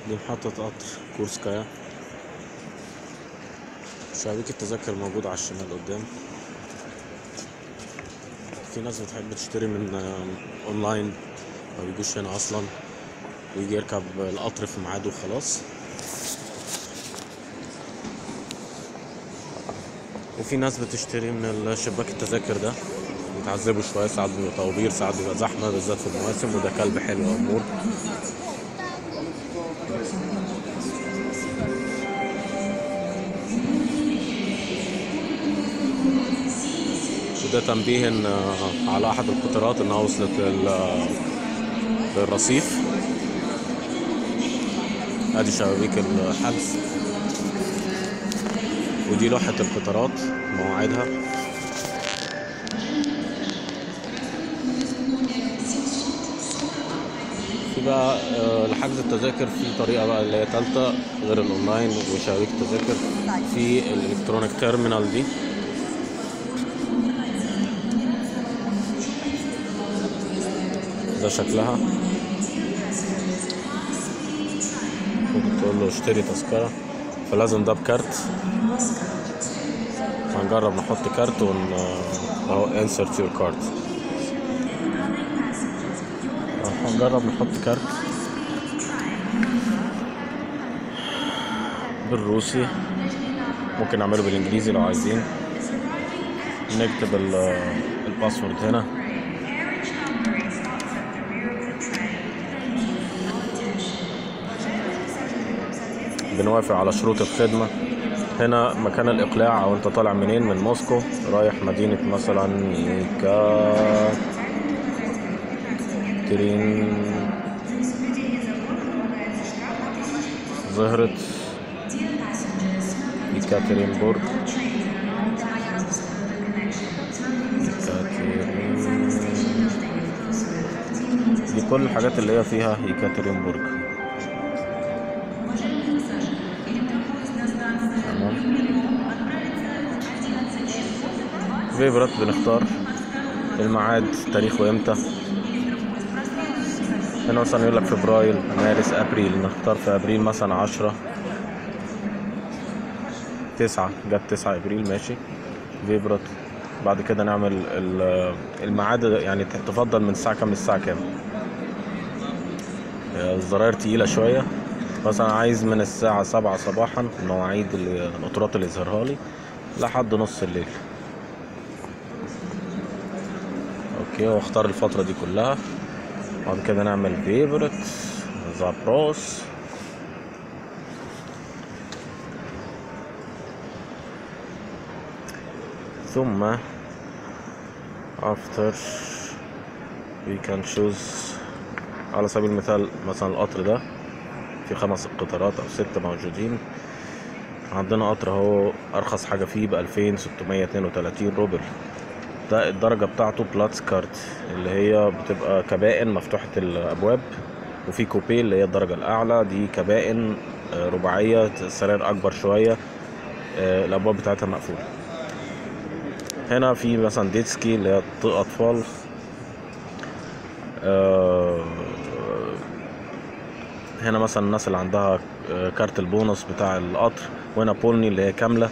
دي محطة قطر كورسكايا شبابيك التذاكر موجودة على الشمال قدام في ناس بتحب تشتري من آه، اونلاين ما بيجوش هنا اصلا ويجي يركب القطر في ميعاده وخلاص وفي ناس بتشتري من شباك التذاكر ده بيتعذبوا شوية ساعات بيبقى طوابير ساعات بيبقى زحمة بالذات في المواسم وده كلب حلو أمور وده تنبيه إن آه، على أحد القطارات إنها وصلت لل- للرصيف ادي شبابيك الحجز ودي لوحة القطارات مواعيدها في بقى آه، لحجز التذاكر في طريقة بقى اللي هي تالتة غير الأونلاين وشبابيك التذاكر في الإلكترونيك تيرمينال دي ده شكلها ممكن تقول له اشتري تذكرة فلازم ده بكارت هنجرب نحط كارت ون اهو insert your card هنجرب نحط كارت بالروسي ممكن نعمله بالانجليزي لو عايزين نكتب ال- الباسورد هنا بنوافق على شروط الخدمة هنا مكان الإقلاع أو أنت طالع منين من موسكو رايح مدينة مثلا ييكا ترين ظهرت يكاترينبورغ يكاترين دي كل الحاجات اللي هي فيها يكاترينبورغ تمام فيفرت بنختار الميعاد تاريخه امتى هنا مثلا يقول لك فبراير مارس ابريل نختار في ابريل مثلا عشرة تسعة جت تسعة ابريل ماشي فيبرت بعد كده نعمل ال- الميعاد يعني تفضل من الساعة كام للساعة كام الزراير تقيلة شوية مثلا عايز من الساعة سبعة صباحا المواعيد اللي القطارات اللي يظهرها لي لحد نص الليل اوكي واختار الفترة دي كلها بعد كده نعمل فيفرت زابروس ثم after we can choose على سبيل المثال مثلا القطر ده في خمس قطارات او ست موجودين عندنا قطر اهو ارخص حاجه فيه ب 2632 روبل ده الدرجه بتاعته بلاتس كارت اللي هي بتبقى كبائن مفتوحه الابواب وفي كوبيه اللي هي الدرجه الاعلى دي كبائن آه، رباعيه سراير اكبر شويه آه، الابواب بتاعتها مقفوله هنا في مثلا ديتسكي اللي هي ط- اطفال آه، هنا مثلا الناس اللي عندها آه، كارت البونص بتاع القطر وهنا بولني اللي هي كاملة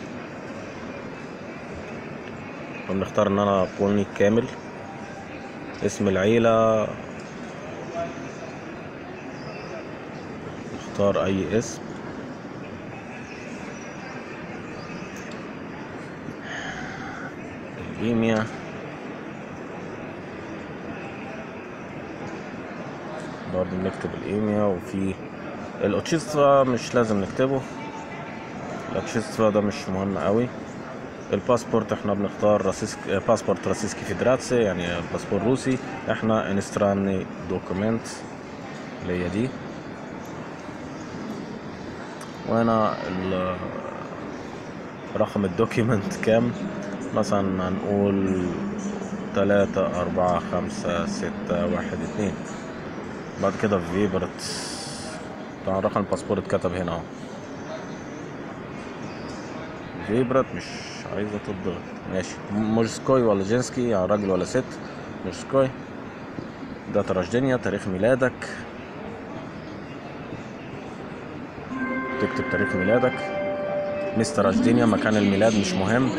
وبنختار ان انا بولني كامل اسم العيلة نختار اي اسم الايميا برضه بنكتب الايميا وفي الاوتشيسترا مش لازم نكتبه الاوتشيسترا ده مش مهم قوي الباسبورت احنا بنختار راسيسك باسبورت راسيسكي فيدراتسي يعني باسبور روسي احنا انستراني دوكومنت اللي هي دي وهنا ال- رقم الدوكيمنت كام مثلا هنقول تلاتة أربعة خمسة ستة واحد اتنين بعد كده فيبرت طبعا رقم الباسبور اتكتب هنا اهو فيبرت مش عايزة تضغط ماشي مورسكوي ولا جينسكي يعني راجل ولا ست مورسكوي ده تراجدينيا تاريخ ميلادك تكتب تاريخ ميلادك مستر أجدينيا مكان الميلاد مش مهم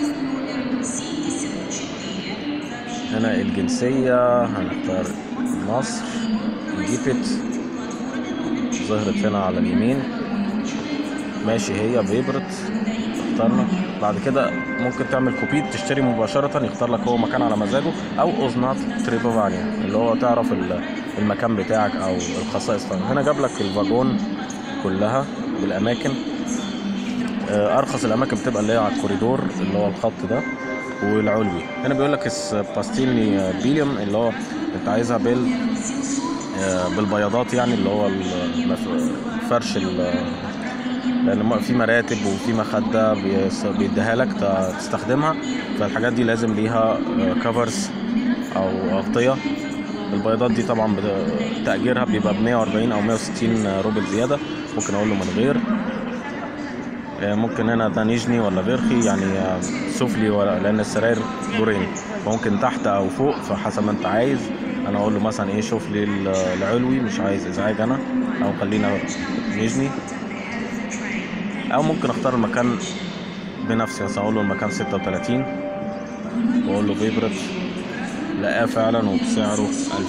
هنا الجنسية هنختار مصر ايجيبت ظهرت هنا على اليمين ماشي هي بيبرت اخترنا بعد كده ممكن تعمل كوبي تشتري مباشرة يختار لك هو مكان على مزاجه أو أوزنات تريبوفانيا اللي هو تعرف ال- المكان بتاعك أو الخصائص بتاعك. هنا جاب لك الفاجون كلها بالأماكن آه، أرخص الأماكن بتبقى اللي هي على الكوريدور اللي هو الخط ده والعلوي هنا بيقول لك اس باستيني بيليوم اللي هو انت عايزها بال آه، بالبياضات يعني اللي هو المف- فرش ال- لان م- في مراتب وفي مخده بيس- بيديها لك ت- تستخدمها فالحاجات دي لازم ليها كفرز او اغطيه البياضات دي طبعا بت- تاجيرها بيبقى ب 140 او 160 روبل زياده ممكن اقول له من غير آه، ممكن هنا ده نيجني ولا فيرخي يعني آه، سفلي ولا لان السراير دورين فممكن تحت او فوق فحسب ما انت عايز انا اقول له مثلا ايه شوف لي ال- العلوي مش عايز ازعاج انا او خلينا نيجني او ممكن اختار المكان بنفسي مثلا اقول له المكان 36 واقول له فيبرت لقاه فعلا وبسعره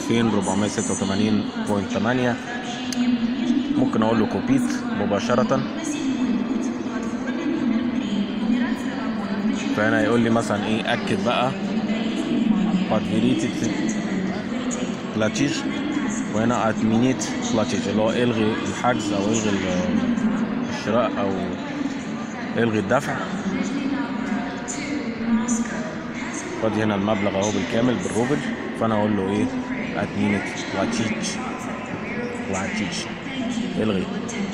2486.8 ممكن اقول له كوبيت مباشرة فهنا يقول لي مثلا ايه اكد بقى بادفيريتي بلاتيج وهنا ادمينيت بلاتيج اللي هو الغي الحجز او الغي ال- الشراء او الغي الدفع فادي هنا المبلغ اهو بالكامل بالروبل فانا اقول له ايه ادمينيت بلاتيج بلاتيج الغي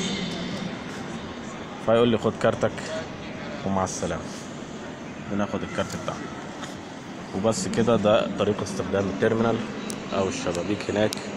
فيقول لي خد كارتك ومع السلامه بناخد الكارت بتاعنا وبس كده ده طريقة استخدام التيرمينال او الشبابيك هناك